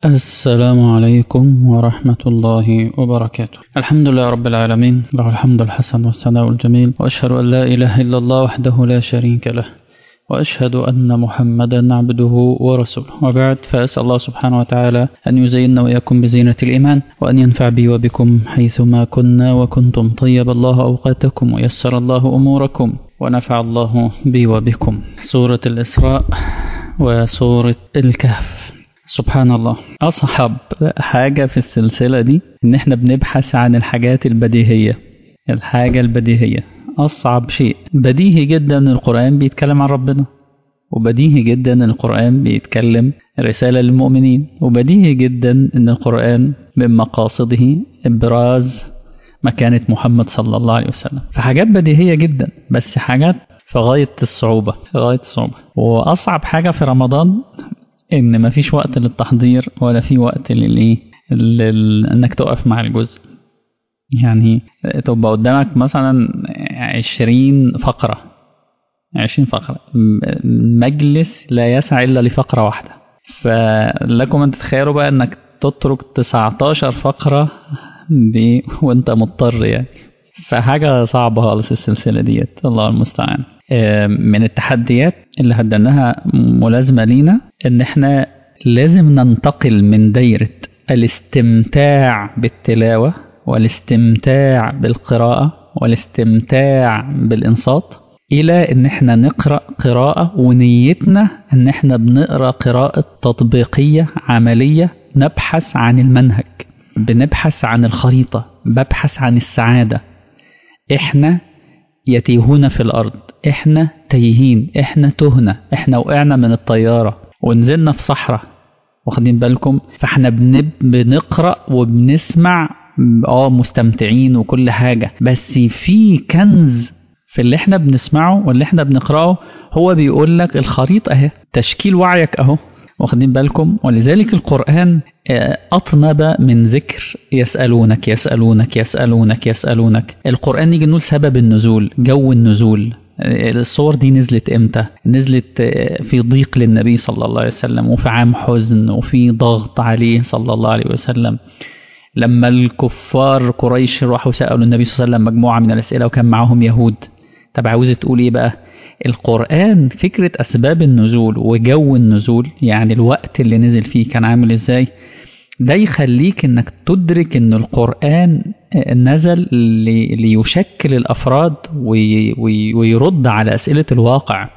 السلام عليكم ورحمة الله وبركاته الحمد لله رب العالمين له الحمد الحسن والثناء الجميل وأشهد أن لا إله إلا الله وحده لا شريك له وأشهد أن محمدا عبده ورسوله وبعد فأسأل الله سبحانه وتعالى أن يزيننا وإياكم بزينة الإيمان وأن ينفع بي وبكم حيثما كنا وكنتم طيب الله أوقاتكم ويسر الله أموركم ونفع الله بي وبكم سورة الإسراء وسورة الكهف سبحان الله أصعب حاجة في السلسلة دي إن إحنا بنبحث عن الحاجات البديهية الحاجة البديهية أصعب شيء بديهي جدا إن القرآن بيتكلم عن ربنا وبديهي جدا إن القرآن بيتكلم رسالة للمؤمنين وبديهي جدا إن القرآن من مقاصده إبراز مكانة محمد صلى الله عليه وسلم فحاجات بديهية جدا بس حاجات في غاية الصعوبة في غاية الصعوبة وأصعب حاجة في رمضان ان مفيش وقت للتحضير ولا في وقت للايه لل... انك تقف مع الجزء يعني تبقى قدامك مثلا عشرين فقرة عشرين فقرة مجلس لا يسع إلا لفقرة واحدة فلكم أن تتخيلوا بقى أنك تترك 19 فقرة ب... وأنت مضطر يعني فحاجة صعبة خالص السلسلة ديت الله المستعان من التحديات اللي هدناها ملازمة لينا ان احنا لازم ننتقل من دايرة الاستمتاع بالتلاوة والاستمتاع بالقراءة والاستمتاع بالإنصات إلى إن احنا نقرأ قراءة ونيتنا إن احنا بنقرأ قراءة تطبيقية عملية نبحث عن المنهج بنبحث عن الخريطة ببحث عن السعادة احنا يتيهون في الأرض احنا تايهين احنا تهنا احنا وقعنا من الطيارة ونزلنا في صحراء واخدين بالكم فاحنا بنب... بنقرأ وبنسمع اه مستمتعين وكل حاجة بس في كنز في اللي احنا بنسمعه واللي احنا بنقرأه هو بيقول لك الخريطة اهي تشكيل وعيك اهو واخدين بالكم ولذلك القرآن أطنب من ذكر يسألونك يسألونك يسألونك يسألونك القرآن يجي نقول سبب النزول جو النزول الصور دي نزلت امتى نزلت في ضيق للنبي صلى الله عليه وسلم وفي عام حزن وفي ضغط عليه صلى الله عليه وسلم لما الكفار قريش راحوا سألوا النبي صلى الله عليه وسلم مجموعة من الأسئلة وكان معاهم يهود طب عاوزة تقول ايه بقى القرآن فكرة أسباب النزول وجو النزول يعني الوقت اللي نزل فيه كان عامل ازاي ده يخليك انك تدرك ان القرآن نزل ليشكل الأفراد ويرد على أسئلة الواقع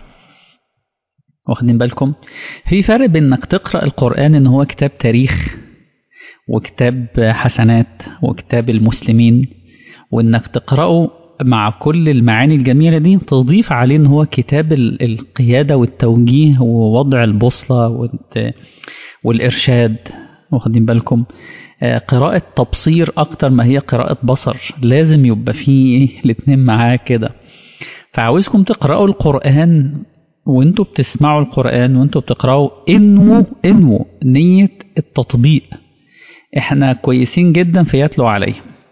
واخدين بالكم في فرق بين انك تقرأ القرآن ان هو كتاب تاريخ وكتاب حسنات وكتاب المسلمين وانك تقرأه مع كل المعاني الجميلة دي تضيف عليه ان هو كتاب القيادة والتوجيه ووضع البوصلة والإرشاد واخدين بالكم قراءة تبصير أكتر ما هي قراءة بصر لازم يبقى فيه الاتنين معاه كده فعاوزكم تقرأوا القرآن وانتوا بتسمعوا القرآن وانتوا بتقرأوا انووا انووا نية التطبيق احنا كويسين جدا في يتلو عليه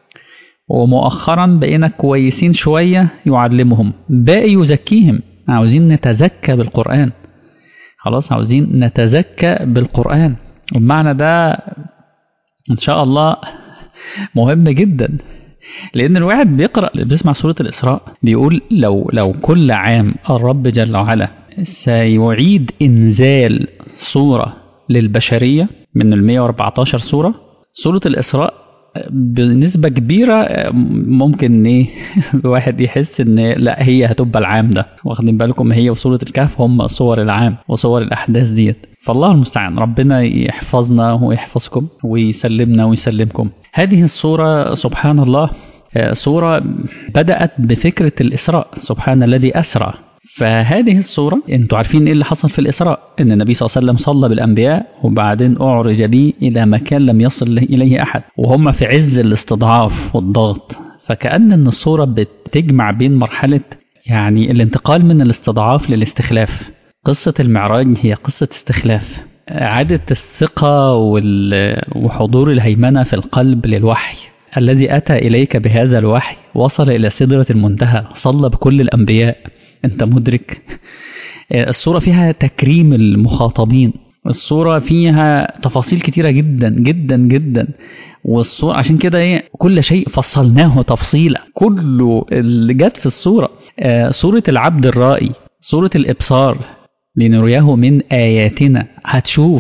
ومؤخرا بقينا كويسين شوية يعلمهم باقي يزكيهم عاوزين نتزكى بالقرآن خلاص عاوزين نتزكى بالقرآن والمعنى ده إن شاء الله مهم جدا لأن الواحد بيقرأ بيسمع سورة الإسراء بيقول لو لو كل عام الرب جل وعلا سيعيد إنزال سورة للبشرية من ال 114 سورة سورة الإسراء بنسبة كبيرة ممكن ايه الواحد يحس ان لا هي هتبقى العام ده واخدين بالكم هي وصورة الكهف هم صور العام وصور الأحداث ديت فالله المستعان ربنا يحفظنا ويحفظكم ويسلمنا ويسلمكم هذه الصورة سبحان الله صورة بدأت بفكرة الإسراء سبحان الذي أسرى فهذه الصورة انتوا عارفين ايه اللي حصل في الإسراء ان النبي صلى الله عليه وسلم صلى بالأنبياء وبعدين أعرج به إلى مكان لم يصل إليه أحد وهم في عز الاستضعاف والضغط فكأن ان الصورة بتجمع بين مرحلة يعني الانتقال من الاستضعاف للاستخلاف قصة المعراج هي قصة استخلاف عادة الثقة وحضور الهيمنة في القلب للوحي الذي أتى إليك بهذا الوحي وصل إلى سدرة المنتهى صلى بكل الأنبياء أنت مدرك الصورة فيها تكريم المخاطبين الصورة فيها تفاصيل كتيرة جدا جدا جدا والصورة عشان كده ايه كل شيء فصلناه تفصيلا كله اللي جت في الصورة آه صورة العبد الرائي صورة الإبصار لنريه من آياتنا هتشوف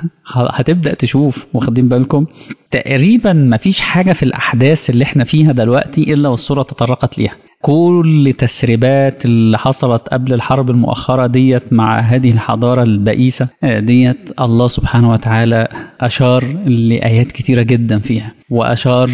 هتبدأ تشوف واخدين بالكم تقريبا مفيش حاجة في الأحداث اللي احنا فيها دلوقتي إلا والصورة تطرقت ليها كل تسريبات اللي حصلت قبل الحرب المؤخرة ديت مع هذه الحضارة البئيسة ديت الله سبحانه وتعالى أشار لآيات كتيرة جدا فيها وأشار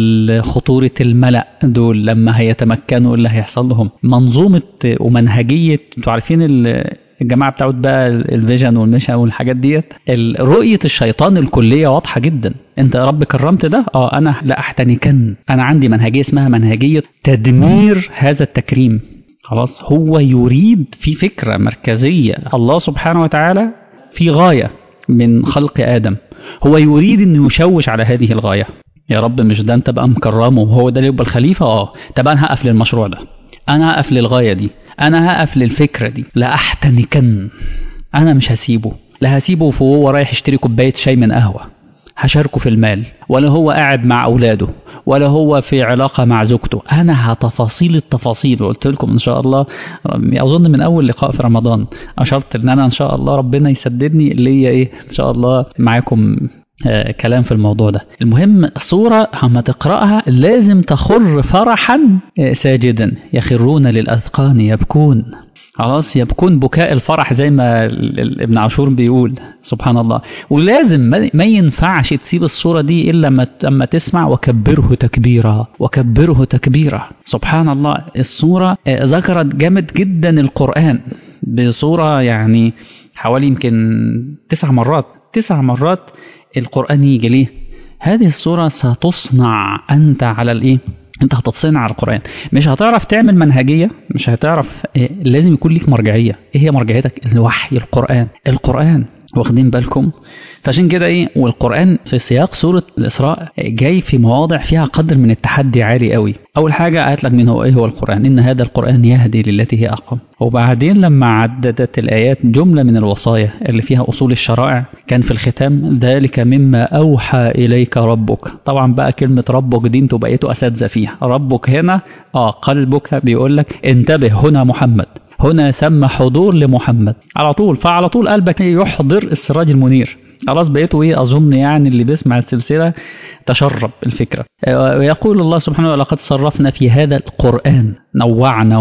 خطورة الملأ دول لما هيتمكنوا اللي هيحصل لهم منظومة ومنهجية انتوا عارفين الجماعه بتاعت بقى الفيجن والمشا والحاجات ديت رؤيه الشيطان الكليه واضحه جدا انت يا رب كرمت ده اه انا لا احتنكن انا عندي منهجيه اسمها منهجيه تدمير هذا التكريم خلاص هو يريد في فكره مركزيه الله سبحانه وتعالى في غايه من خلق ادم هو يريد انه يشوش على هذه الغايه يا رب مش ده انت بقى مكرمه وهو ده اللي يبقى الخليفه اه طب انا هقف للمشروع ده انا هقف للغايه دي انا هقف للفكره دي لا احتنكن انا مش هسيبه لا هسيبه وهو رايح يشتري كوبايه شاي من قهوه هشاركه في المال ولا هو قاعد مع اولاده ولا هو في علاقه مع زوجته انا هتفاصيل التفاصيل وقلت لكم ان شاء الله اظن من اول لقاء في رمضان اشرت ان انا ان شاء الله ربنا يسددني اللي هي ايه ان شاء الله معاكم آه كلام في الموضوع ده المهم صورة اما تقرأها لازم تخر فرحا آه ساجدا يخرون للأذقان يبكون خلاص يبكون بكاء الفرح زي ما ابن عاشور بيقول سبحان الله ولازم ما ينفعش تسيب الصورة دي إلا لما تسمع وكبره تكبيرا وكبره تكبيرا سبحان الله الصورة آه ذكرت جامد جدا القرآن بصورة يعني حوالي يمكن تسع مرات تسع مرات القرآن يجي ليه هذه الصورة ستصنع أنت على الإيه أنت هتتصنع على القرآن مش هتعرف تعمل منهجية مش هتعرف إيه لازم يكون ليك مرجعية إيه هي مرجعيتك الوحي القرآن القرآن واخدين بالكم فعشان كده ايه والقران في سياق سوره الاسراء جاي في مواضع فيها قدر من التحدي عالي قوي اول حاجه قالت لك من هو ايه هو القران ان هذا القران يهدي للتي هي اقوم وبعدين لما عددت الايات جمله من الوصايا اللي فيها اصول الشرائع كان في الختام ذلك مما اوحى اليك ربك طبعا بقى كلمه ربك دي انتوا بقيتوا اساتذه فيها ربك هنا اه قلبك بيقول لك انتبه هنا محمد هنا ثم حضور لمحمد على طول فعلى طول قلبك يحضر السراج المنير خلاص بقيتوا ايه اظن يعني اللي بيسمع السلسله تشرب الفكره ويقول الله سبحانه وتعالى لقد صرفنا في هذا القران نوعنا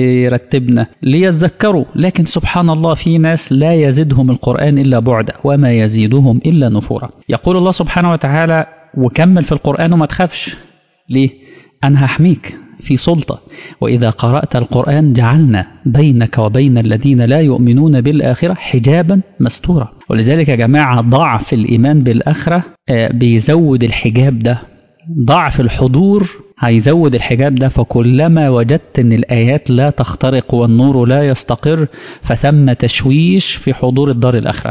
ورتبنا ليذكروا لكن سبحان الله في ناس لا يزيدهم القران الا بعدا وما يزيدهم الا نفورا يقول الله سبحانه وتعالى وكمل في القران وما تخافش ليه انا هحميك في سلطة وإذا قرأت القرآن جعلنا بينك وبين الذين لا يؤمنون بالآخرة حجابا مستورا ولذلك يا جماعة ضعف الإيمان بالآخرة بيزود الحجاب ده ضعف الحضور هيزود الحجاب ده فكلما وجدت ان الآيات لا تخترق والنور لا يستقر فثم تشويش في حضور الدار الآخرة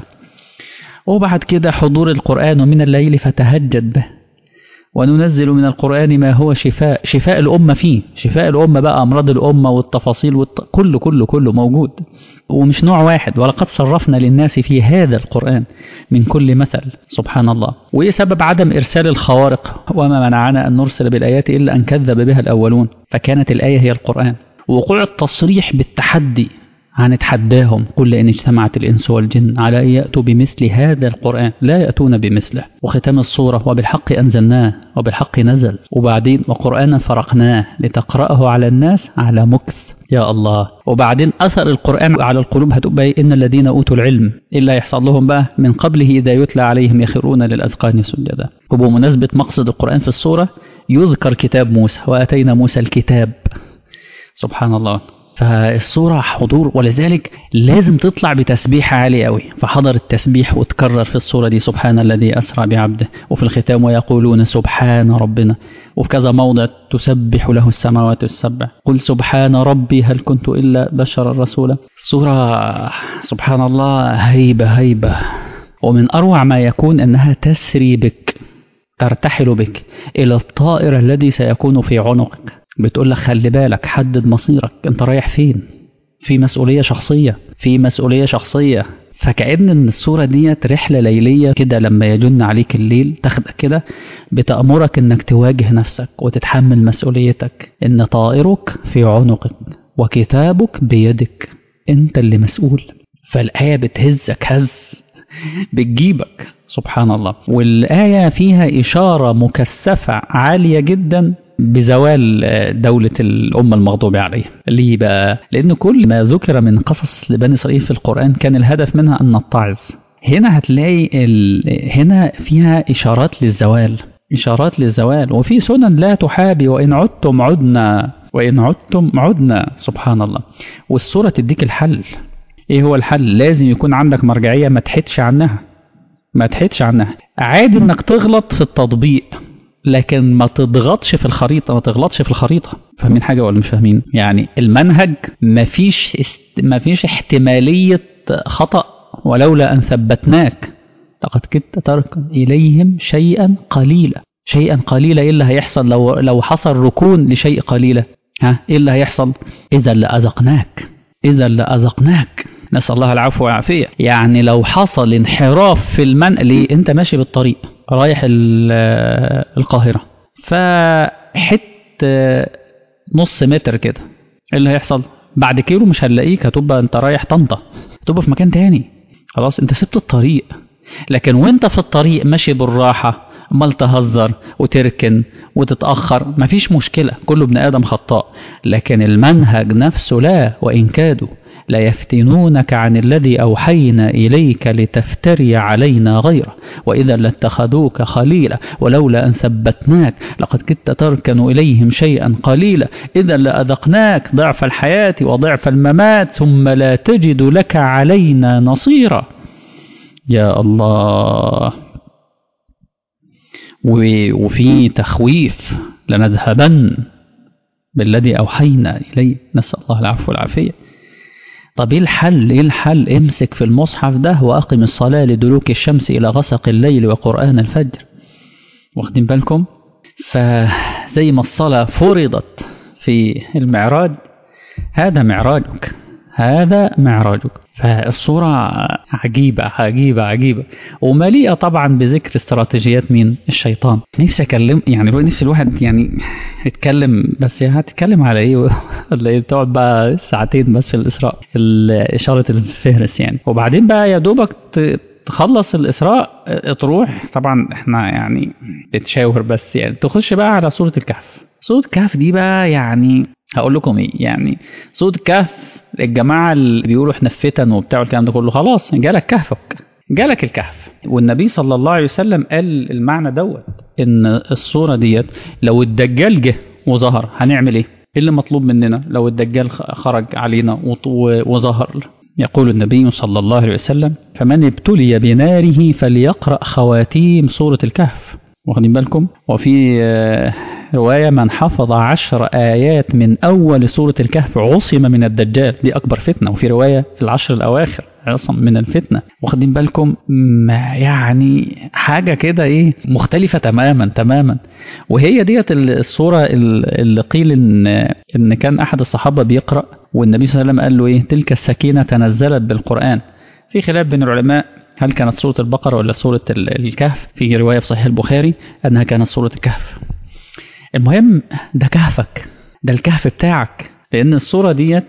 وبعد كده حضور القرآن ومن الليل فتهجد به وننزل من القرآن ما هو شفاء شفاء الأمة فيه شفاء الأمة بقى أمراض الأمة والتفاصيل والت... كله كله كله موجود ومش نوع واحد ولقد صرفنا للناس في هذا القرآن من كل مثل سبحان الله وإيه سبب عدم إرسال الخوارق وما منعنا أن نرسل بالآيات إلا أن كذب بها الأولون فكانت الآية هي القرآن وقوع التصريح بالتحدي هنتحداهم قل إن اجتمعت الإنس والجن على أن يأتوا بمثل هذا القرآن لا يأتون بمثله وختام الصورة وبالحق أنزلناه وبالحق نزل وبعدين وقرآنا فرقناه لتقرأه على الناس على مكث يا الله وبعدين أثر القرآن على القلوب هتبقى إن الذين أوتوا العلم إلا يحصل لهم بقى من قبله إذا يتلى عليهم يخرون للأذقان سجدا وبمناسبة مقصد القرآن في الصورة يذكر كتاب موسى وأتينا موسى الكتاب سبحان الله فالصورة حضور ولذلك لازم تطلع بتسبيح عالي قوي فحضر التسبيح وتكرر في الصورة دي سبحان الذي أسرى بعبده وفي الختام ويقولون سبحان ربنا وفي كذا موضع تسبح له السماوات السبع قل سبحان ربي هل كنت إلا بشرا رسولا صورة سبحان الله هيبة هيبة ومن أروع ما يكون أنها تسري بك ترتحل بك إلى الطائر الذي سيكون في عنقك بتقول لك خلي بالك حدد مصيرك انت رايح فين في مسؤولية شخصية في مسؤولية شخصية فكأن ان الصورة ديت رحلة ليلية كده لما يجن عليك الليل تاخدك كده بتأمرك انك تواجه نفسك وتتحمل مسؤوليتك ان طائرك في عنقك وكتابك بيدك انت اللي مسؤول فالآية بتهزك هز بتجيبك سبحان الله والآية فيها إشارة مكثفة عالية جدا بزوال دولة الأمة المغضوب عليها ليه بقى؟ لأن كل ما ذكر من قصص لبني إسرائيل في القرآن كان الهدف منها أن نتعظ هنا هتلاقي ال... هنا فيها إشارات للزوال إشارات للزوال وفي سنن لا تحابي وإن عدتم عدنا وإن عدتم عدنا سبحان الله والسورة تديك الحل إيه هو الحل لازم يكون عندك مرجعية ما تحدش عنها ما تحدش عنها عادي انك تغلط في التطبيق لكن ما تضغطش في الخريطة ما تغلطش في الخريطة فاهمين حاجة ولا مش فاهمين يعني المنهج مفيش است... مفيش احتمالية خطأ ولولا أن ثبتناك لقد كدت تركن إليهم شيئا قليلا شيئا قليلا إيه اللي هيحصل لو لو حصل ركون لشيء قليلا ها إيه اللي هيحصل إذا لأذقناك إذا لأذقناك نسأل الله العفو والعافية يعني لو حصل انحراف في المنقل أنت ماشي بالطريق رايح القاهرة فحت نص متر كده ايه اللي هيحصل بعد كيلو مش هنلاقيك هتبقى انت رايح طنطا هتبقى في مكان تاني خلاص انت سبت الطريق لكن وانت في الطريق ماشي بالراحة امال تهزر وتركن وتتأخر مفيش مشكلة كل ابن آدم خطاء لكن المنهج نفسه لا وإن كادوا ليفتنونك عن الذي أوحينا إليك لتفتري علينا غيره وإذا لاتخذوك خليلا ولولا أن ثبتناك لقد كدت تركن إليهم شيئا قليلا إذا لأذقناك ضعف الحياة وضعف الممات ثم لا تجد لك علينا نصيرا يا الله وفي تخويف لنذهبن بالذي أوحينا إليه نسأل الله العفو والعافية طب ايه الحل ايه الحل امسك في المصحف ده واقم الصلاة لدلوك الشمس الى غسق الليل وقرآن الفجر واخدين بالكم فزي ما الصلاة فرضت في المعراج هذا معراجك هذا معراجك فالصورة عجيبة عجيبة عجيبة ومليئة طبعا بذكر استراتيجيات مين الشيطان نفسي أكلم يعني نفسي الواحد يعني يتكلم بس هتتكلم على ايه ولا ايه تقعد بقى ساعتين بس في الإسراء إشارة الفهرس يعني وبعدين بقى يا دوبك تخلص الإسراء تروح طبعا احنا يعني بتشاور بس يعني تخش بقى على سورة الكهف سورة الكهف دي بقى يعني هقول لكم ايه يعني سورة الكهف الجماعة اللي بيقولوا احنا في فتن وبتاع الكلام ده كله خلاص جالك كهفك جالك الكهف والنبي صلى الله عليه وسلم قال المعنى دوت ان الصورة ديت لو الدجال جه وظهر هنعمل ايه؟ ايه اللي مطلوب مننا لو الدجال خرج علينا وظهر يقول النبي صلى الله عليه وسلم فمن ابتلي بناره فليقرأ خواتيم سورة الكهف واخدين بالكم وفي رواية من حفظ عشر آيات من أول سورة الكهف عصم من الدجال دي أكبر فتنة وفي رواية في العشر الأواخر عصم من الفتنة واخدين بالكم يعني حاجة كده إيه مختلفة تماما تماما وهي ديت الصورة اللي قيل إن إن كان أحد الصحابة بيقرأ والنبي صلى الله عليه وسلم قال له إيه تلك السكينة تنزلت بالقرآن في خلاف بين العلماء هل كانت سورة البقرة ولا سورة الكهف في رواية في صحيح البخاري أنها كانت سورة الكهف المهم ده كهفك ده الكهف بتاعك لأن الصورة ديت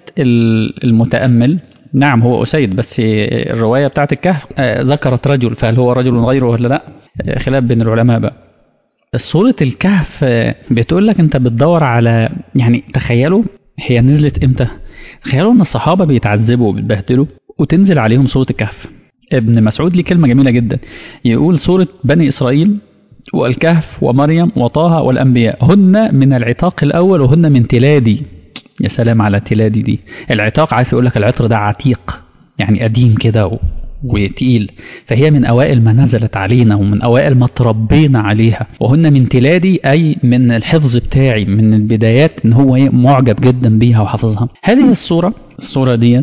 المتأمل نعم هو أسيد بس في الرواية بتاعت الكهف ذكرت رجل فهل هو رجل غيره ولا لا خلاف بين العلماء بقى سورة الكهف بتقول لك انت بتدور على يعني تخيلوا هي نزلت امتى تخيلوا ان الصحابة بيتعذبوا وبيتبهدلوا وتنزل عليهم سورة الكهف ابن مسعود ليه كلمة جميلة جدا يقول سورة بني إسرائيل والكهف ومريم وطه والأنبياء هن من العتاق الأول وهن من تلادي يا سلام على تلادي دي العتاق عايز يقول لك العطر ده عتيق يعني قديم كده و... وتقيل فهي من أوائل ما نزلت علينا ومن أوائل ما تربينا عليها وهن من تلادي أي من الحفظ بتاعي من البدايات إن هو معجب جدا بيها وحافظها هذه الصورة الصورة دي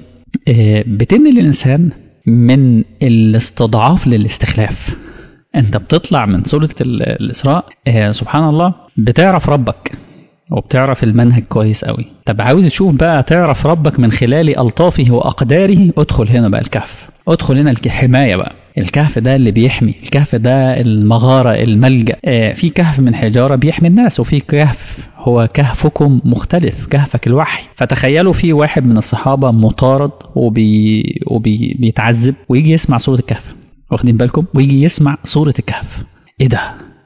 بتنقل الإنسان من الاستضعاف للاستخلاف انت بتطلع من سورة الإسراء آه سبحان الله بتعرف ربك وبتعرف المنهج كويس قوي طب عاوز تشوف بقى تعرف ربك من خلال ألطافه وأقداره ادخل هنا بقى الكهف ادخل هنا الحماية بقى الكهف ده اللي بيحمي الكهف ده المغارة الملجأ آه في كهف من حجارة بيحمي الناس وفي كهف هو كهفكم مختلف كهفك الوحي فتخيلوا في واحد من الصحابة مطارد وبي وبي بيتعذب ويجي يسمع سورة الكهف واخدين بالكم ويجي يسمع سورة الكهف ايه ده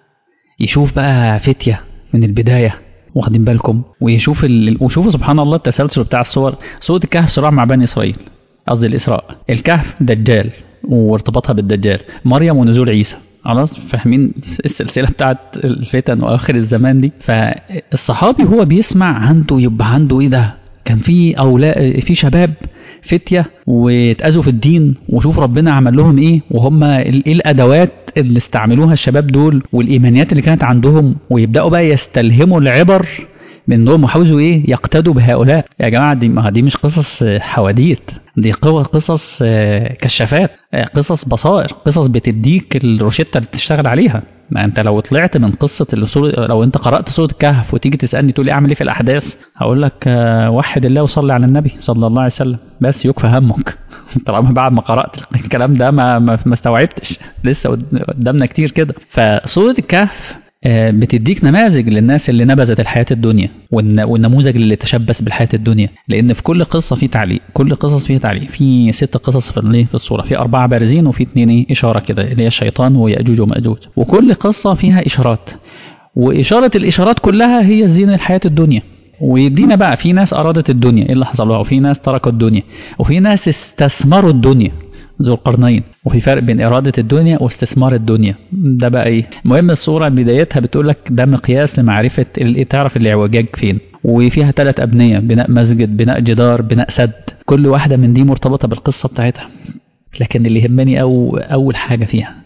يشوف بقى فتية من البداية واخدين بالكم ويشوف ال... وشوفوا سبحان الله التسلسل بتاع الصور سورة الكهف صراع مع بني إسرائيل قصدي الإسراء الكهف دجال وارتباطها بالدجال مريم ونزول عيسى خلاص فاهمين السلسله بتاعت الفتن واخر الزمان دي فالصحابي هو بيسمع عنده يبقى عنده ايه ده كان في اولاد في شباب فتيه واتاذوا في الدين وشوف ربنا عمل لهم ايه وهم ايه الادوات اللي استعملوها الشباب دول والايمانيات اللي كانت عندهم ويبداوا بقى يستلهموا العبر منهم وحاولوا ايه يقتدوا بهؤلاء يا جماعه دي ما دي مش قصص حواديت دي قصص كشافات قصص بصائر قصص بتديك الروشته اللي تشتغل عليها ما انت لو طلعت من قصه السورة لو انت قرات سوره الكهف وتيجي تسالني تقول لي اعمل ايه في الاحداث هقول لك وحد الله وصلي على النبي صلى الله عليه وسلم بس يكفى همك طالما بعد ما قرات الكلام ده ما ما, ما استوعبتش لسه قدامنا كتير كده فسوره الكهف بتديك نماذج للناس اللي نبذت الحياة الدنيا والنموذج اللي تشبث بالحياة الدنيا لأن في كل قصة في تعليق كل قصص فيها تعليق في ست قصص في في الصورة في أربعة بارزين وفي اثنين إشارة كده اللي هي الشيطان ويأجوج ومأجوج وكل قصة فيها إشارات وإشارة الإشارات كلها هي زينة الحياة الدنيا ويدينا بقى في ناس أرادت الدنيا إيه اللي حصل لها وفي ناس تركوا الدنيا وفي ناس استثمروا الدنيا ذو القرنين وفي فرق بين إرادة الدنيا واستثمار الدنيا ده بقى إيه المهم الصورة بدايتها بتقول لك ده مقياس لمعرفة تعرف الاعوجاج فين وفيها ثلاث أبنية بناء مسجد بناء جدار بناء سد كل واحدة من دي مرتبطة بالقصة بتاعتها لكن اللي يهمني أو أول حاجة فيها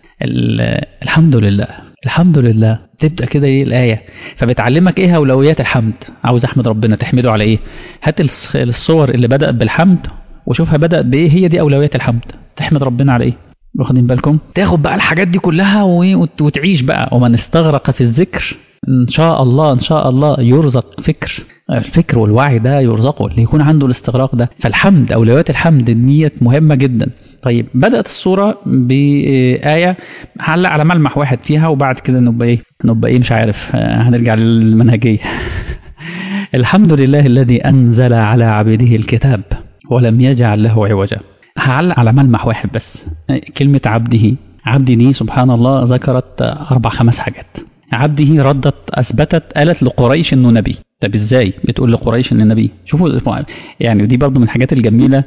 الحمد لله الحمد لله تبدا كده ايه الايه فبتعلمك ايه اولويات الحمد عاوز احمد ربنا تحمده على ايه هات الصور اللي بدات بالحمد وشوفها بدات بايه هي دي اولويات الحمد تحمد ربنا على ايه واخدين بالكم تاخد بقى الحاجات دي كلها وتعيش بقى ومن استغرق في الذكر ان شاء الله ان شاء الله يرزق فكر الفكر والوعي ده يرزقه اللي يكون عنده الاستغراق ده فالحمد اولويات الحمد ديت مهمه جدا طيب بدات الصوره بايه هعلق على ملمح واحد فيها وبعد كده نبقى ايه نبقى ايه مش عارف هنرجع للمنهجيه الحمد لله الذي انزل على عبده الكتاب ولم يجعل له عوجا هعلق على ملمح واحد بس كلمة عبده عبدي دي سبحان الله ذكرت أربع خمس حاجات عبده ردت أثبتت قالت لقريش إنه نبي طب إزاي بتقول لقريش إنه نبي شوفوا يعني دي برضو من الحاجات الجميلة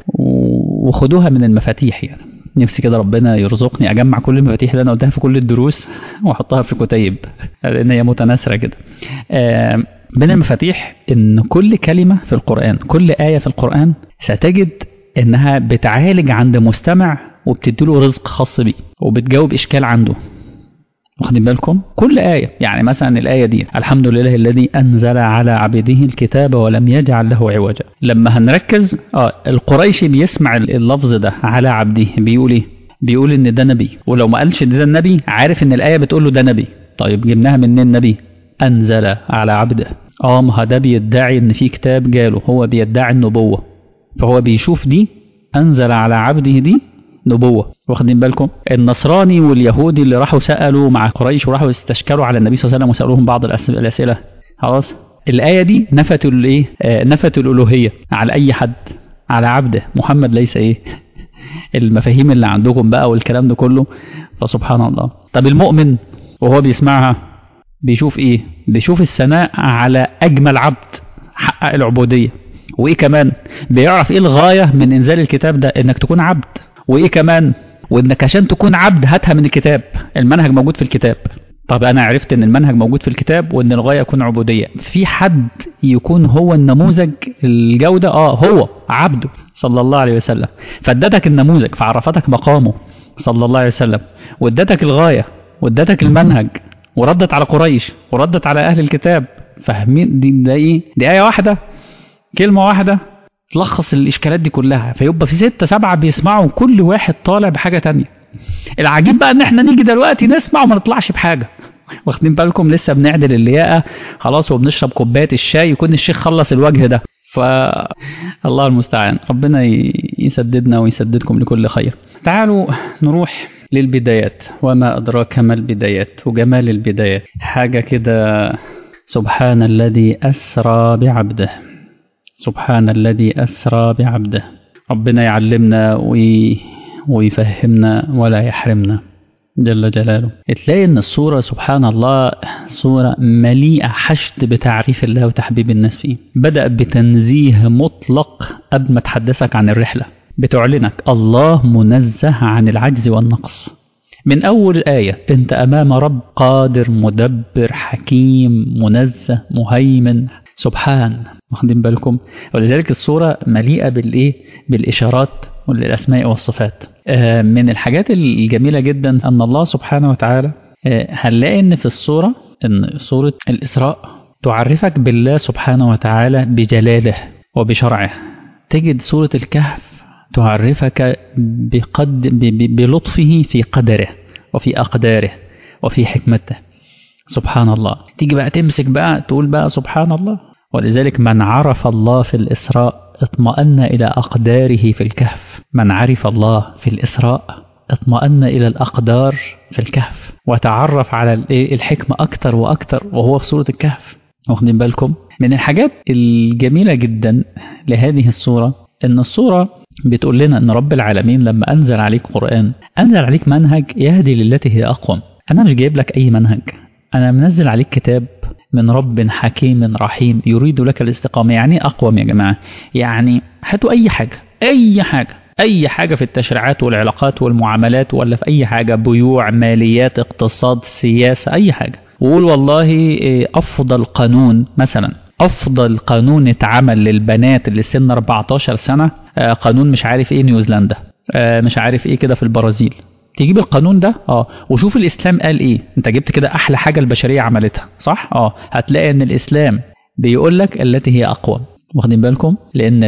وخدوها من المفاتيح يعني نفسي كده ربنا يرزقني اجمع كل المفاتيح اللي انا قلتها في كل الدروس واحطها في كتيب لان هي متناثره كده آه من المفاتيح ان كل كلمه في القران كل ايه في القران ستجد انها بتعالج عند مستمع وبتديله رزق خاص بيه وبتجاوب اشكال عنده واخدين بالكم كل آية يعني مثلا الآية دي الحمد لله الذي أنزل على عبده الكتاب ولم يجعل له عوجا لما هنركز اه القريشي بيسمع اللفظ ده على عبده بيقول ايه بيقول ان ده نبي ولو ما قالش ان ده النبي عارف ان الآية بتقول له ده نبي طيب جبناها منين النبي أنزل على عبده اه ما ده بيدعي ان في كتاب جاله هو بيدعي النبوة فهو بيشوف دي أنزل على عبده دي نبوة واخدين بالكم النصراني واليهودي اللي راحوا سألوا مع قريش وراحوا استشكلوا على النبي صلى الله عليه وسلم وسألوهم بعض الأسئلة خلاص الآية دي نفت الايه آه نفت الألوهية على أي حد على عبده محمد ليس إيه المفاهيم اللي عندكم بقى والكلام ده كله فسبحان الله طب المؤمن وهو بيسمعها بيشوف إيه بيشوف الثناء على أجمل عبد حقق العبودية وإيه كمان بيعرف إيه الغاية من إنزال الكتاب ده إنك تكون عبد وايه كمان وانك عشان تكون عبد هاتها من الكتاب المنهج موجود في الكتاب طب انا عرفت ان المنهج موجود في الكتاب وان الغايه يكون عبوديه في حد يكون هو النموذج الجوده اه هو عبده صلى الله عليه وسلم فادتك النموذج فعرفتك مقامه صلى الله عليه وسلم وادتك الغايه وادتك المنهج وردت على قريش وردت على اهل الكتاب فاهمين دي ده ايه دي ايه واحده كلمه واحده تلخص الاشكالات دي كلها فيبقى في ستة سبعة بيسمعوا كل واحد طالع بحاجة تانية العجيب بقى ان احنا نيجي دلوقتي نسمع وما نطلعش بحاجة واخدين بالكم لسه بنعدل اللياقه خلاص وبنشرب كوبايه الشاي يكون الشيخ خلص الوجه ده ف الله المستعان ربنا يسددنا ويسددكم لكل خير تعالوا نروح للبدايات وما أدراك ما البدايات وجمال البدايات حاجة كده سبحان الذي أسرى بعبده سبحان الذي أسرى بعبده ربنا يعلمنا وي... ويفهمنا ولا يحرمنا جل جلاله تلاقي ان الصورة سبحان الله صورة مليئة حشد بتعريف الله وتحبيب الناس فيه بدأ بتنزيه مطلق قبل ما تحدثك عن الرحلة بتعلنك الله منزه عن العجز والنقص من أول آية أنت أمام رب قادر مدبر حكيم منزه مهيمن سبحان واخدين بالكم ولذلك الصورة مليئة بالإيه بالإشارات للأسماء والصفات من الحاجات الجميلة جدا أن الله سبحانه وتعالى هنلاقي أن في الصورة أن صورة الإسراء تعرفك بالله سبحانه وتعالى بجلاله وبشرعه تجد سورة الكهف تعرفك بقد بلطفه في قدره وفي أقداره وفي حكمته سبحان الله تيجي بقى تمسك بقى تقول بقى سبحان الله ولذلك من عرف الله في الإسراء اطمأن إلى أقداره في الكهف من عرف الله في الإسراء اطمأن إلى الأقدار في الكهف وتعرف على الحكمة أكتر وأكتر وهو في سورة الكهف واخدين بالكم من الحاجات الجميلة جدا لهذه الصورة أن الصورة بتقول لنا أن رب العالمين لما أنزل عليك قرآن أنزل عليك منهج يهدي للتي هي أقوم أنا مش جايب لك أي منهج أنا منزل عليك كتاب من رب حكيم رحيم يريد لك الاستقامة يعني أقوم يا جماعة يعني هاتوا أي حاجة أي حاجة أي حاجة في التشريعات والعلاقات والمعاملات ولا في أي حاجة بيوع ماليات اقتصاد سياسة أي حاجة وقول والله أفضل قانون مثلا أفضل قانون اتعمل للبنات اللي سن 14 سنة قانون مش عارف إيه نيوزيلندا مش عارف إيه كده في البرازيل تجيب القانون ده اه وشوف الاسلام قال ايه انت جبت كده احلى حاجه البشريه عملتها صح اه هتلاقي ان الاسلام بيقول لك التي هي اقوى واخدين بالكم لان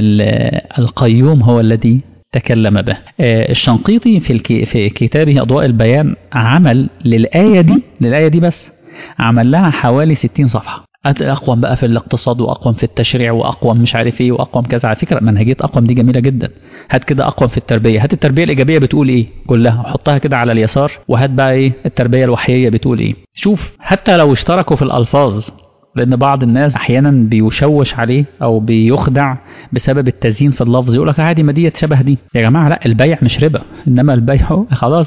القيوم هو الذي تكلم به آه الشنقيطي في الكي في كتابه اضواء البيان عمل للايه دي للايه دي بس عمل لها حوالي 60 صفحه اقوم بقى في الاقتصاد واقوم في التشريع واقوم مش عارف ايه واقوم كذا على فكره منهجيه اقوم دي جميله جدا هات كده اقوم في التربيه هات التربيه الايجابيه بتقول ايه كلها حطها كده على اليسار وهات بقى ايه التربيه الوحييه بتقول ايه شوف حتى لو اشتركوا في الالفاظ لان بعض الناس احيانا بيشوش عليه او بيخدع بسبب التزيين في اللفظ يقول لك عادي ما دي شبه دي يا جماعه لا البيع مش ربا انما البيع خلاص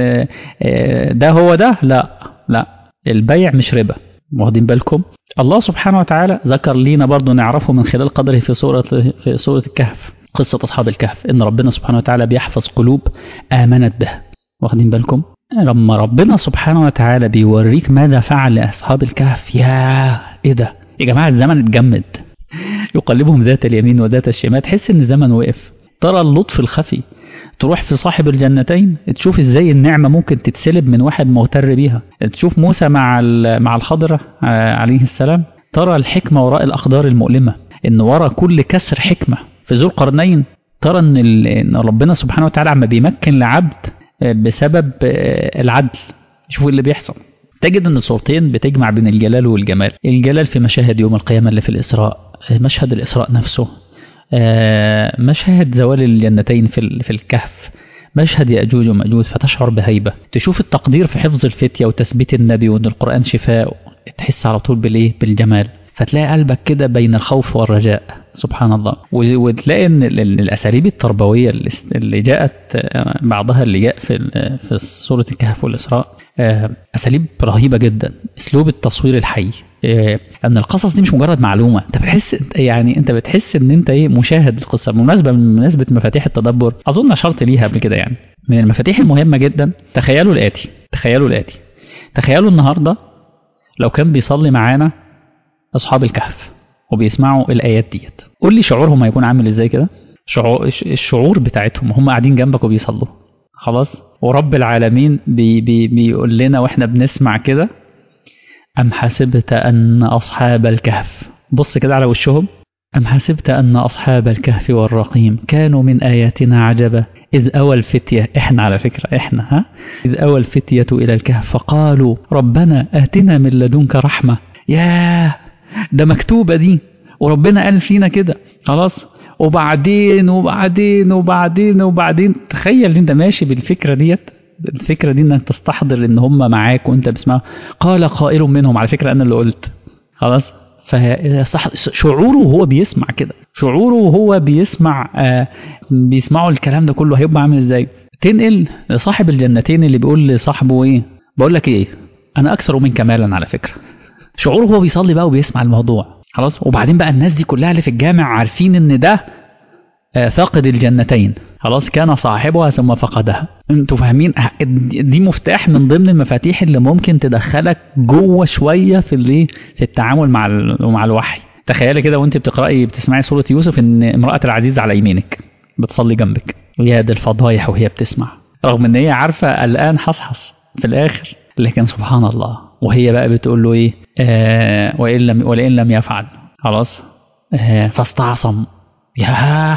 ده هو ده لا لا البيع مش ربا واخدين بالكم الله سبحانه وتعالى ذكر لينا برضه نعرفه من خلال قدره في سورة في سورة الكهف قصة أصحاب الكهف إن ربنا سبحانه وتعالى بيحفظ قلوب آمنت به واخدين بالكم لما ربنا سبحانه وتعالى بيوريك ماذا فعل لأصحاب الكهف يا إيه ده يا جماعة الزمن اتجمد يقلبهم ذات اليمين وذات الشمال تحس إن الزمن وقف ترى اللطف الخفي تروح في صاحب الجنتين تشوف ازاي النعمه ممكن تتسلب من واحد مغتر بيها تشوف موسى مع مع الخضر عليه السلام ترى الحكمه وراء الاقدار المؤلمه ان وراء كل كسر حكمه في ذو القرنين ترى ان ان ربنا سبحانه وتعالى عما بيمكن لعبد بسبب العدل شوفوا اللي بيحصل تجد ان الصورتين بتجمع بين الجلال والجمال الجلال في مشاهد يوم القيامه اللي في الاسراء مشهد الاسراء نفسه مشهد زوال الجنتين في في الكهف مشهد يأجوج ومأجوج فتشعر بهيبة تشوف التقدير في حفظ الفتية وتثبيت النبي وأن القرآن شفاء تحس على طول بالإيه بالجمال فتلاقي قلبك كده بين الخوف والرجاء سبحان الله وتلاقي ان الاساليب التربويه اللي جاءت بعضها اللي جاء في في سوره الكهف والاسراء اساليب رهيبه جدا اسلوب التصوير الحي ان القصص دي مش مجرد معلومه انت بتحس يعني انت بتحس ان انت ايه مشاهد القصه بالمناسبه بمناسبه مفاتيح التدبر اظن اشرت ليها قبل كده يعني من المفاتيح المهمه جدا تخيلوا الاتي تخيلوا الاتي تخيلوا النهارده لو كان بيصلي معانا اصحاب الكهف وبيسمعوا الايات ديت قول لي شعورهم هيكون عامل ازاي كده شعور الشعور بتاعتهم هم قاعدين جنبك وبيصلوا خلاص ورب العالمين بي بي بيقول لنا واحنا بنسمع كده أم حسبت أن أصحاب الكهف بص كده على وشهم أم حسبت أن أصحاب الكهف والرقيم كانوا من آياتنا عجبا إذ أوى الفتية إحنا على فكرة إحنا ها إذ أوى الفتية إلى الكهف فقالوا ربنا آتنا من لدنك رحمة ياه ده مكتوبة دي وربنا قال فينا كده خلاص وبعدين وبعدين وبعدين وبعدين تخيل انت ماشي بالفكرة ديت الفكرة دي انك تستحضر ان هم معاك وانت بتسمع قال قائل منهم على فكرة انا اللي قلت خلاص فشعوره وهو بيسمع كده شعوره وهو بيسمع آه بيسمعوا الكلام ده كله هيبقى عامل ازاي تنقل لصاحب الجنتين اللي بيقول لصاحبه ايه بقول لك ايه انا اكثر منك مالا على فكره شعوره هو بيصلي بقى وبيسمع الموضوع خلاص وبعدين بقى الناس دي كلها اللي في الجامع عارفين ان ده آه فاقد الجنتين خلاص كان صاحبها ثم فقدها انتوا فاهمين دي مفتاح من ضمن المفاتيح اللي ممكن تدخلك جوه شويه في الايه في التعامل مع مع الوحي تخيلي كده وانت بتقراي بتسمعي سوره يوسف ان امراه العزيز على يمينك بتصلي جنبك يا دي الفضايح وهي بتسمع رغم ان هي عارفه الان حصحص في الاخر لكن سبحان الله وهي بقى بتقول له ايه آه وان لم ولئن لم يفعل خلاص آه فاستعصم يا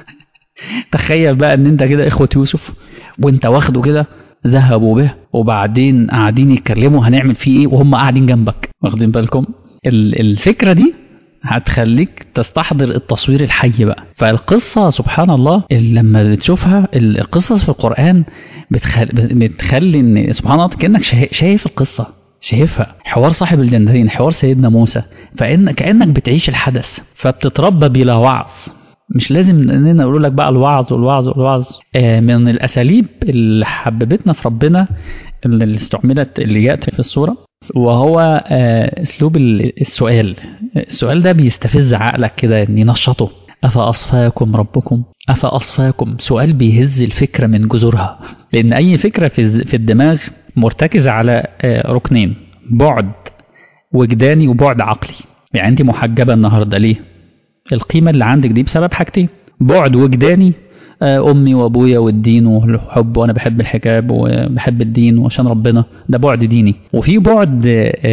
تخيل بقى ان انت كده اخوة يوسف وانت واخده كده ذهبوا به وبعدين قاعدين يتكلموا هنعمل فيه ايه وهم قاعدين جنبك واخدين بالكم الفكرة دي هتخليك تستحضر التصوير الحي بقى فالقصة سبحان الله لما بتشوفها القصص في القرآن بتخل... بتخلي ان سبحان الله كأنك شايف القصة شايفها حوار صاحب الجنتين حوار سيدنا موسى فإن كأنك بتعيش الحدث فبتتربى بلا وعظ مش لازم اننا نقول لك بقى الوعظ والوعظ والوعظ آه من الاساليب اللي حببتنا في ربنا اللي استعملت اللي جاءت في الصوره وهو آه اسلوب السؤال السؤال ده بيستفز عقلك كده ينشطه افاصفاكم ربكم افاصفاكم سؤال بيهز الفكره من جذورها لان اي فكره في في الدماغ مرتكزه على آه ركنين بعد وجداني وبعد عقلي يعني انت محجبه النهارده ليه القيمة اللي عندك دي بسبب حاجتين بعد وجداني أمي وأبويا والدين والحب وأنا بحب الحجاب وبحب الدين وعشان ربنا ده بعد ديني وفي بعد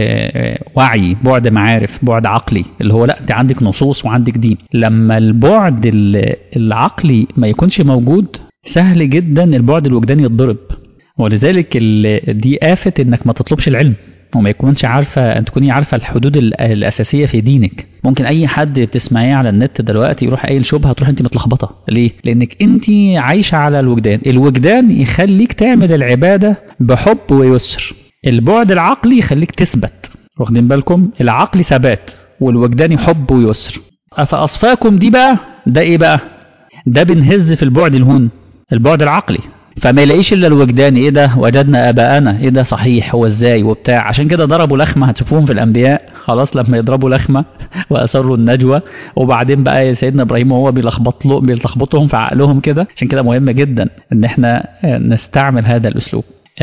وعي بعد معارف بعد عقلي اللي هو لا أنت عندك نصوص وعندك دين لما البعد العقلي ما يكونش موجود سهل جدا البعد الوجداني يتضرب ولذلك دي آفة إنك ما تطلبش العلم وما يكونش عارفة أن تكوني عارفة الحدود الأساسية في دينك ممكن أي حد بتسمعيه على النت دلوقتي يروح قايل شبهة تروح أنت متلخبطة ليه؟ لأنك أنت عايشة على الوجدان الوجدان يخليك تعمل العبادة بحب ويسر البعد العقلي يخليك تثبت واخدين بالكم العقل ثبات والوجدان حب ويسر أفأصفاكم دي بقى ده إيه بقى ده بنهز في البعد الهون البعد العقلي فما يلاقيش الا الوجدان ايه ده وجدنا اباءنا ايه ده صحيح هو ازاي وبتاع عشان كده ضربوا لخمه هتشوفوهم في الانبياء خلاص لما يضربوا لخمه واسروا النجوى وبعدين بقى سيدنا ابراهيم وهو بيلخبط له بيلخبطهم في عقلهم كده عشان كده مهم جدا ان احنا نستعمل هذا الاسلوب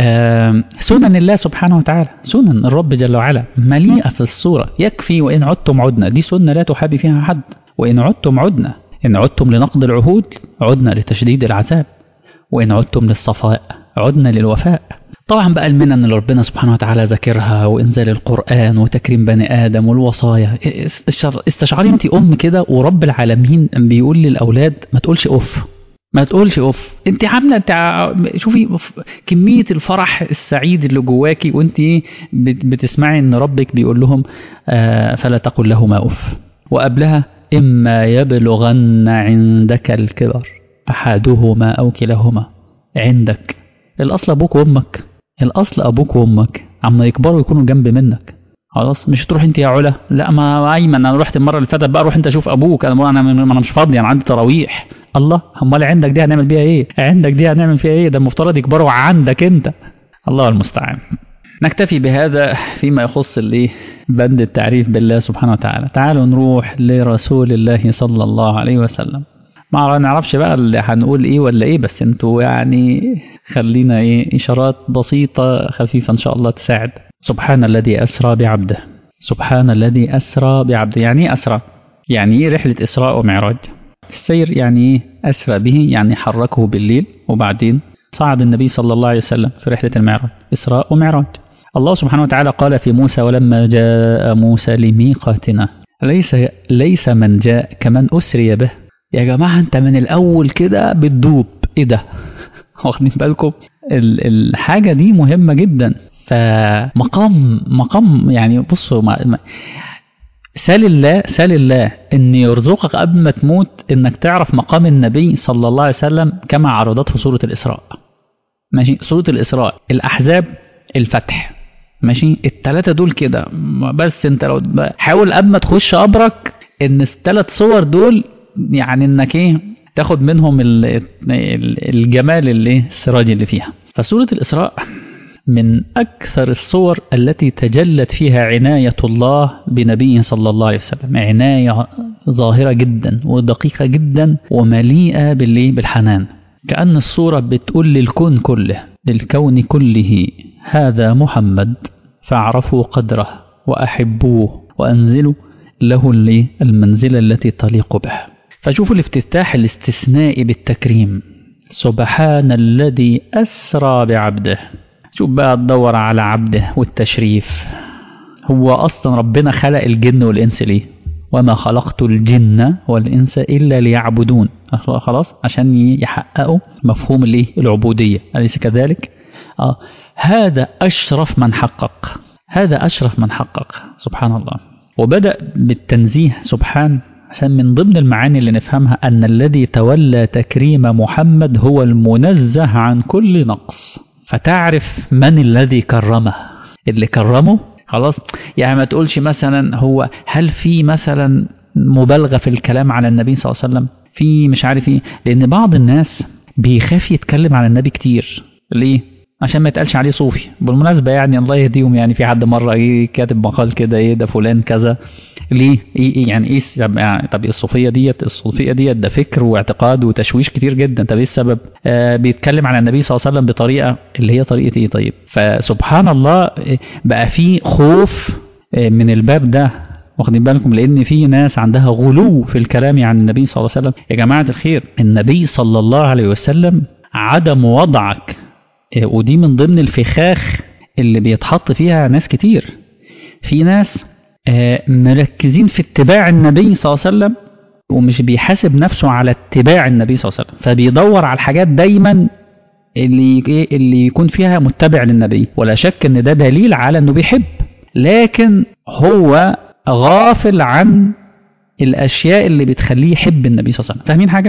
سنن الله سبحانه وتعالى سنن الرب جل وعلا مليئه في الصوره يكفي وان عدتم عدنا دي سنه لا تحابي فيها حد وان عدتم عدنا ان عدتم لنقض العهود عدنا لتشديد العذاب وإن عدتم للصفاء عدنا للوفاء طبعا بقى المنن اللي ربنا سبحانه وتعالى ذاكرها وإنزال القرآن وتكريم بني آدم والوصايا استشعري أنت أم كده ورب العالمين بيقول للأولاد ما تقولش أوف ما تقولش أوف أنت عاملة انت شوفي كمية الفرح السعيد اللي جواكي وأنت بتسمعي إن ربك بيقول لهم آه فلا تقل لهما أوف وقبلها إما يبلغن عندك الكبر أحدهما أو كلاهما عندك الأصل أبوك وأمك الأصل أبوك وأمك عما يكبروا يكونوا جنب منك خلاص مش تروح انت يا علا لا ما ايمن انا رحت المره اللي فاتت بقى روح انت شوف ابوك انا انا انا مش فاضي انا عندي تراويح الله امال عندك دي هنعمل بيها ايه عندك دي هنعمل فيها ايه ده المفترض يكبروا عندك انت الله المستعان نكتفي بهذا فيما يخص الايه بند التعريف بالله سبحانه وتعالى تعالوا نروح لرسول الله صلى الله عليه وسلم ما نعرفش بقى اللي هنقول ايه ولا ايه بس انتوا يعني خلينا ايه اشارات بسيطة خفيفة ان شاء الله تساعد سبحان الذي اسرى بعبده سبحان الذي اسرى بعبده يعني ايه اسرى يعني ايه رحلة اسراء ومعراج السير يعني ايه اسرى به يعني حركه بالليل وبعدين صعد النبي صلى الله عليه وسلم في رحلة المعراج اسراء ومعراج الله سبحانه وتعالى قال في موسى ولما جاء موسى لميقاتنا ليس ليس من جاء كمن أسري به يا جماعة أنت من الأول كده بتدوب إيه ده واخدين بالكم الحاجة دي مهمة جدا فمقام مقام يعني بصوا ما سال الله سال الله ان يرزقك قبل ما تموت انك تعرف مقام النبي صلى الله عليه وسلم كما عرضته سوره الاسراء ماشي سوره الاسراء الاحزاب الفتح ماشي الثلاثه دول كده بس انت لو حاول قبل ما تخش قبرك ان الثلاث صور دول يعني انك ايه تاخد منهم الجمال اللي السراج اللي فيها فسوره الاسراء من أكثر الصور التي تجلت فيها عناية الله بنبيه صلى الله عليه وسلم عناية ظاهرة جدا ودقيقة جدا ومليئة بالحنان كأن الصورة بتقول للكون كله للكون كله هذا محمد فاعرفوا قدره وأحبوه وأنزلوا له المنزلة التي تليق به فشوفوا الافتتاح الاستثنائي بالتكريم سبحان الذي أسرى بعبده شوف بقى تدور على عبده والتشريف هو أصلا ربنا خلق الجن والإنس ليه وما خلقت الجن والإنس إلا ليعبدون خلاص عشان يحققوا مفهوم الايه العبودية أليس كذلك آه هذا أشرف من حقق هذا أشرف من حقق سبحان الله وبدأ بالتنزيه سبحان عشان من ضمن المعاني اللي نفهمها أن الذي تولى تكريم محمد هو المنزه عن كل نقص فتعرف من الذي كرمه اللي كرمه خلاص يعني ما تقولش مثلا هو هل في مثلا مبالغة في الكلام على النبي صلى الله عليه وسلم في مش عارف ايه لان بعض الناس بيخاف يتكلم على النبي كتير ليه عشان ما يتقالش عليه صوفي بالمناسبة يعني الله يهديهم يعني في حد مرة ايه كاتب مقال كده ايه ده فلان كذا ليه ايه, إيه يعني ايه يعني طب الصوفية ديت الصوفية ديت ده فكر واعتقاد وتشويش كتير جدا طب ايه السبب آه بيتكلم عن النبي صلى الله عليه وسلم بطريقة اللي هي طريقة ايه طيب فسبحان الله بقى في خوف من الباب ده واخدين بالكم لان في ناس عندها غلو في الكلام عن النبي صلى الله عليه وسلم يا جماعة الخير النبي صلى الله عليه وسلم عدم وضعك ودي من ضمن الفخاخ اللي بيتحط فيها ناس كتير في ناس مركزين في اتباع النبي صلى الله عليه وسلم ومش بيحاسب نفسه على اتباع النبي صلى الله عليه وسلم فبيدور على الحاجات دايما اللي اللي يكون فيها متبع للنبي ولا شك ان ده دليل على انه بيحب لكن هو غافل عن الاشياء اللي بتخليه يحب النبي صلى الله عليه وسلم فاهمين حاجه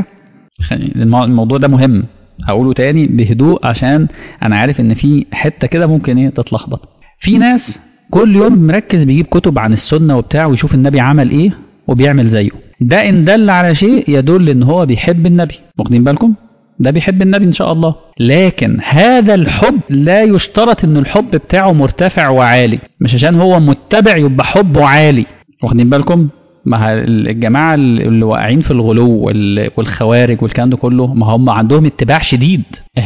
الموضوع ده مهم هقوله تاني بهدوء عشان انا عارف ان في حته كده ممكن ايه تتلخبط في ناس كل يوم مركز بيجيب كتب عن السنه وبتاع ويشوف النبي عمل ايه وبيعمل زيه ده ان دل على شيء يدل ان هو بيحب النبي واخدين بالكم ده بيحب النبي ان شاء الله لكن هذا الحب لا يشترط ان الحب بتاعه مرتفع وعالي مش عشان هو متبع يبقى حبه عالي واخدين بالكم ما الجماعة اللي واقعين في الغلو والخوارج والكلام ده كله ما هم عندهم اتباع شديد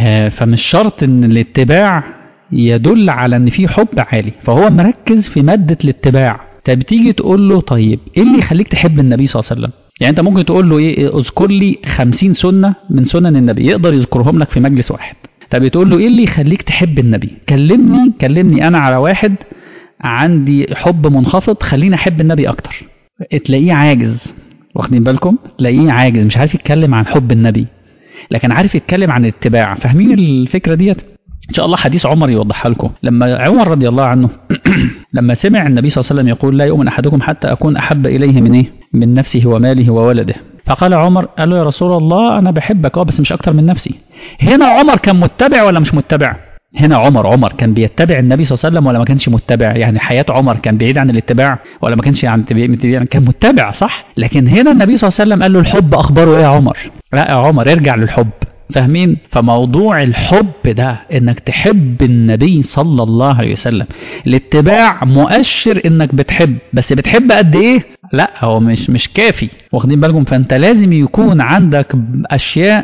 فمش شرط ان الاتباع يدل على ان في حب عالي فهو مركز في مادة الاتباع طب تيجي تقول له طيب ايه اللي يخليك تحب النبي صلى الله عليه وسلم يعني انت ممكن تقول له ايه اذكر لي 50 سنة من سنن النبي يقدر يذكرهم لك في مجلس واحد طب تقول له ايه اللي يخليك تحب النبي كلمني كلمني انا على واحد عندي حب منخفض خليني احب النبي اكتر تلاقيه عاجز واخدين بالكم تلاقيه عاجز مش عارف يتكلم عن حب النبي لكن عارف يتكلم عن الاتباع فاهمين الفكره ديت ان شاء الله حديث عمر يوضحها لكم لما عمر رضي الله عنه لما سمع النبي صلى الله عليه وسلم يقول لا يؤمن احدكم حتى اكون احب اليه من ايه من نفسه وماله وولده فقال عمر قال له يا رسول الله انا بحبك اه بس مش اكتر من نفسي هنا عمر كان متبع ولا مش متبع هنا عمر عمر كان بيتبع النبي صلى الله عليه وسلم ولا ما كانش متبع يعني حياة عمر كان بعيد عن الاتباع ولا ما كانش عن يعني كان متبع صح لكن هنا النبي صلى الله عليه وسلم قال له الحب اخباره ايه يا عمر لا يا عمر ارجع للحب فاهمين فموضوع الحب ده انك تحب النبي صلى الله عليه وسلم الاتباع مؤشر انك بتحب بس بتحب قد ايه لا هو مش مش كافي واخدين بالكم فانت لازم يكون عندك اشياء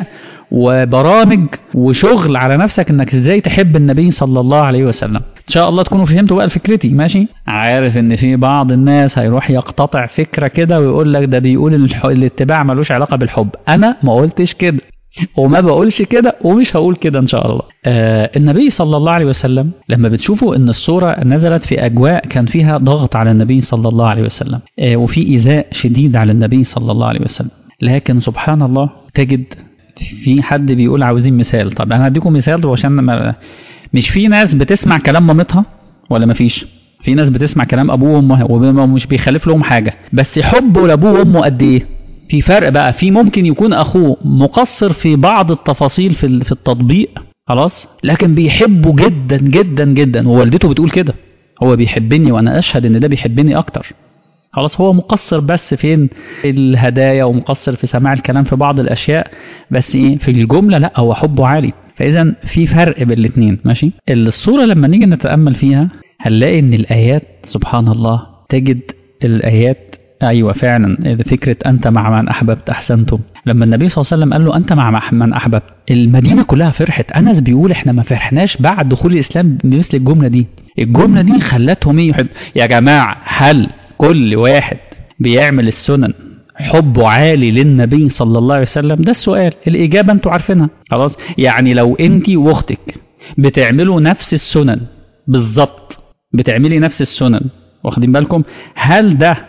وبرامج وشغل على نفسك انك ازاي تحب النبي صلى الله عليه وسلم ان شاء الله تكونوا فهمتوا بقى فكرتي ماشي عارف ان في بعض الناس هيروح يقتطع فكره كده ويقول لك ده بيقول الح... الاتباع ملوش علاقه بالحب انا ما قلتش كده وما بقولش كده ومش هقول كده ان شاء الله آه النبي صلى الله عليه وسلم لما بتشوفوا ان الصورة نزلت في اجواء كان فيها ضغط على النبي صلى الله عليه وسلم آه وفي ايذاء شديد على النبي صلى الله عليه وسلم لكن سبحان الله تجد في حد بيقول عاوزين مثال طب انا هديكم مثال عشان ما مش في ناس بتسمع كلام مامتها ولا ما فيش في ناس بتسمع كلام ابوه وامه ومش بيخالف لهم حاجه بس حبه لابوه وامه قد ايه في فرق بقى في ممكن يكون اخوه مقصر في بعض التفاصيل في في التطبيق خلاص لكن بيحبه جدا جدا جدا ووالدته بتقول كده هو بيحبني وانا اشهد ان ده بيحبني اكتر خلاص هو مقصر بس فين في الهدايا ومقصر في سماع الكلام في بعض الاشياء بس ايه في الجمله لا هو حبه عالي فاذا في فرق بين الاثنين ماشي الصوره لما نيجي نتامل فيها هنلاقي ان الايات سبحان الله تجد الايات ايوه فعلا فكره انت مع من احببت احسنتم لما النبي صلى الله عليه وسلم قال له انت مع من احببت المدينه كلها فرحت انس بيقول احنا ما فرحناش بعد دخول الاسلام بمثل الجمله دي الجمله دي خلتهم يحب يا جماعه هل كل واحد بيعمل السنن حبه عالي للنبي صلى الله عليه وسلم ده السؤال الإجابة أنتوا عارفينها خلاص يعني لو أنت وأختك بتعملوا نفس السنن بالظبط بتعملي نفس السنن واخدين بالكم هل ده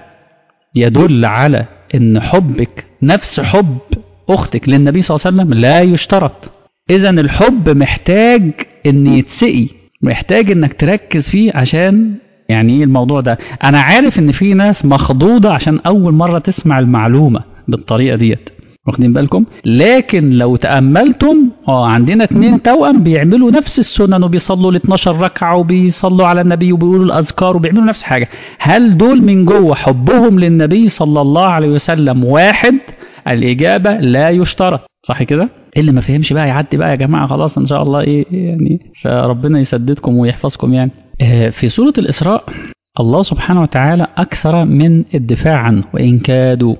يدل على ان حبك نفس حب اختك للنبي صلى الله عليه وسلم لا يشترط اذا الحب محتاج ان يتسقي محتاج انك تركز فيه عشان يعني ايه الموضوع ده انا عارف ان في ناس مخضوضه عشان اول مره تسمع المعلومه بالطريقه ديت واخدين بالكم لكن لو تاملتم اه عندنا اتنين توأم بيعملوا نفس السنن وبيصلوا ال 12 ركعه وبيصلوا على النبي وبيقولوا الاذكار وبيعملوا نفس حاجه هل دول من جوه حبهم للنبي صلى الله عليه وسلم واحد الاجابه لا يشترط صح كده اللي ما فهمش بقى يعدي بقى يا جماعه خلاص ان شاء الله ايه يعني فربنا يسددكم ويحفظكم يعني في سورة الإسراء الله سبحانه وتعالى أكثر من الدفاع عنه وإن كادوا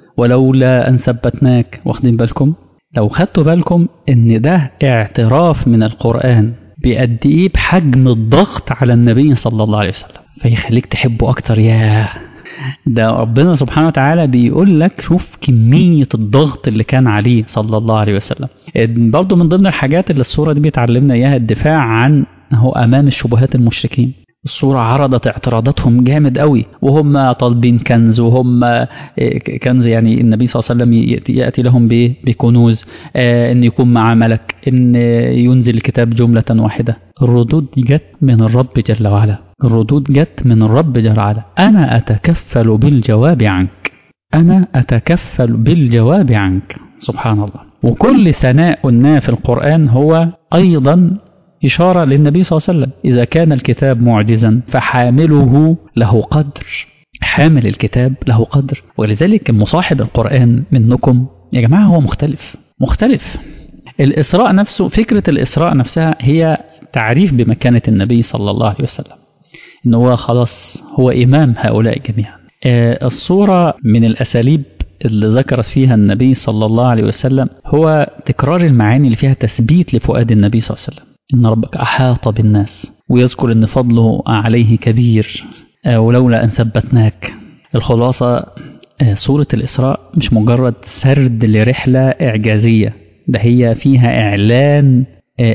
ولولا أن ثبتناك واخدين بالكم لو خدتوا بالكم إن ده اعتراف من القرآن بقد إيه بحجم الضغط على النبي صلى الله عليه وسلم فيخليك تحبه أكتر ياه ده ربنا سبحانه وتعالى بيقول لك شوف كمية الضغط اللي كان عليه صلى الله عليه وسلم برضه من ضمن الحاجات اللي الصورة دي بتعلمنا إياها الدفاع عن هو أمام الشبهات المشركين الصورة عرضت اعتراضاتهم جامد قوي وهم طالبين كنز وهم كنز يعني النبي صلى الله عليه وسلم يأتي لهم بكنوز ان يكون مع ملك ان ينزل الكتاب جملة واحدة الردود جت من الرب جل وعلا الردود جت من الرب جل وعلا أنا أتكفل بالجواب عنك أنا أتكفل بالجواب عنك سبحان الله وكل ثناء قلناه في القرآن هو أيضا إشارة للنبي صلى الله عليه وسلم إذا كان الكتاب معجزا فحامله له قدر حامل الكتاب له قدر ولذلك مصاحب القرآن منكم يا جماعة هو مختلف مختلف الإسراء نفسه فكرة الإسراء نفسها هي تعريف بمكانة النبي صلى الله عليه وسلم إن هو خلاص هو إمام هؤلاء جميعا الصورة من الأساليب اللي ذكرت فيها النبي صلى الله عليه وسلم هو تكرار المعاني اللي فيها تثبيت لفؤاد النبي صلى الله عليه وسلم إن ربك أحاط بالناس ويذكر أن فضله عليه كبير ولولا أن ثبتناك الخلاصة سورة الإسراء مش مجرد سرد لرحلة إعجازية ده هي فيها إعلان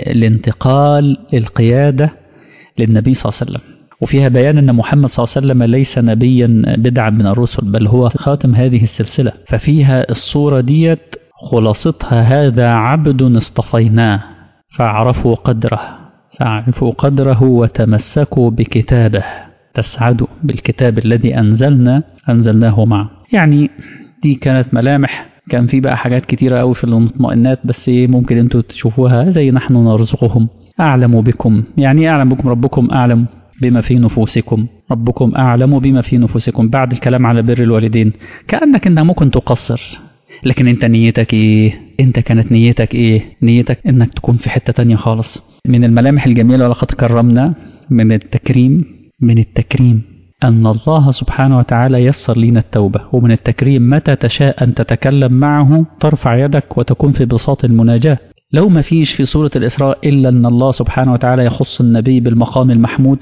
الانتقال القيادة للنبي صلى الله عليه وسلم وفيها بيان أن محمد صلى الله عليه وسلم ليس نبيا بدعا من الرسل بل هو خاتم هذه السلسلة ففيها الصورة ديت خلاصتها هذا عبد اصطفيناه فاعرفوا قدره فاعرفوا قدره وتمسكوا بكتابه تسعدوا بالكتاب الذي أنزلنا أنزلناه معه يعني دي كانت ملامح كان في بقى حاجات كتيرة قوي في المطمئنات بس ممكن انتوا تشوفوها زي نحن نرزقهم أعلم بكم يعني أعلم بكم ربكم أعلم بما في نفوسكم ربكم أعلم بما في نفوسكم بعد الكلام على بر الوالدين كأنك انت ممكن تقصر لكن انت نيتك ايه انت كانت نيتك ايه نيتك انك تكون في حتة تانية خالص من الملامح الجميلة ولقد كرمنا من التكريم من التكريم أن الله سبحانه وتعالى يسر لنا التوبة ومن التكريم متى تشاء أن تتكلم معه ترفع يدك وتكون في بساط المناجاة لو ما فيش في سورة الإسراء إلا أن الله سبحانه وتعالى يخص النبي بالمقام المحمود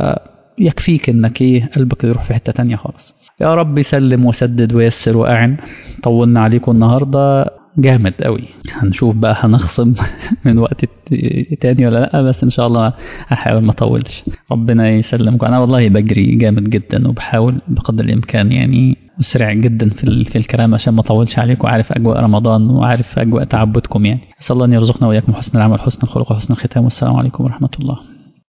فيكفيك أنك إيه قلبك يروح في حتة تانية خالص يا رب سلم وسدد ويسر وأعن طولنا عليكم النهاردة جامد قوي هنشوف بقى هنخصم من وقت تاني ولا لا بس ان شاء الله هحاول ما اطولش ربنا يسلمكم انا والله بجري جامد جدا وبحاول بقدر الامكان يعني مسرع جدا في في الكلام عشان ما اطولش عليكم وعارف اجواء رمضان وعارف اجواء تعبدكم يعني اسال الله ان يرزقنا واياكم حسن العمل حسن الخلق وحسن الختام والسلام عليكم ورحمه الله